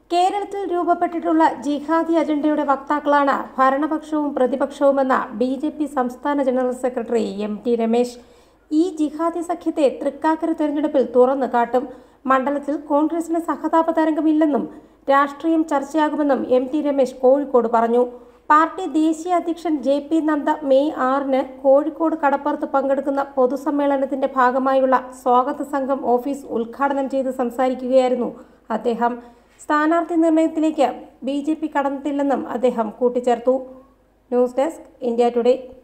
കേരളത്തിൽ രൂപപ്പെട്ടിട്ടുള്ള ജിഹാദി അജണ്ടയുടെ വക്താക്കളാണ് ഭരണപക്ഷവും പ്രതിപക്ഷവുമെന്ന ബി ജെ പി സംസ്ഥാന general secretary M T Ramesh ഈ ജിഹാദി സഖ്യത്തെ തൃക്കാക്കര തെരഞ്ഞെടുപ്പിൽ തുറന്നു കാട്ടും മണ്ഡലത്തിൽ കോൺഗ്രസിന് സഹതാപ തരംഗമില്ലെന്നും രാഷ്ട്രീയം ചർച്ചയാകുമെന്നും എം ടി രമേശ് കോഴിക്കോട് പറഞ്ഞു പാർട്ടി ദേശീയ അധ്യക്ഷൻ ജെ പി നദ്ദ മെയ് ആറിന് കോഴിക്കോട് കടപ്പുറത്ത് പങ്കെടുക്കുന്ന പൊതുസമ്മേളനത്തിന്റെ ഭാഗമായുള്ള സ്വാഗത സംഘം ഓഫീസ് ഉദ്ഘാടനം ചെയ്ത് സംസാരിക്കുകയായിരുന്നു അദ്ദേഹം സ്ഥാനാർത്ഥി നിർണയത്തിലേക്ക് ബി ജെ പി കടന്നിട്ടില്ലെന്നും അദ്ദേഹം കൂട്ടിച്ചേർത്തു ന്യൂസ് ഡെസ്ക് ഇന്ത്യ ടുഡേ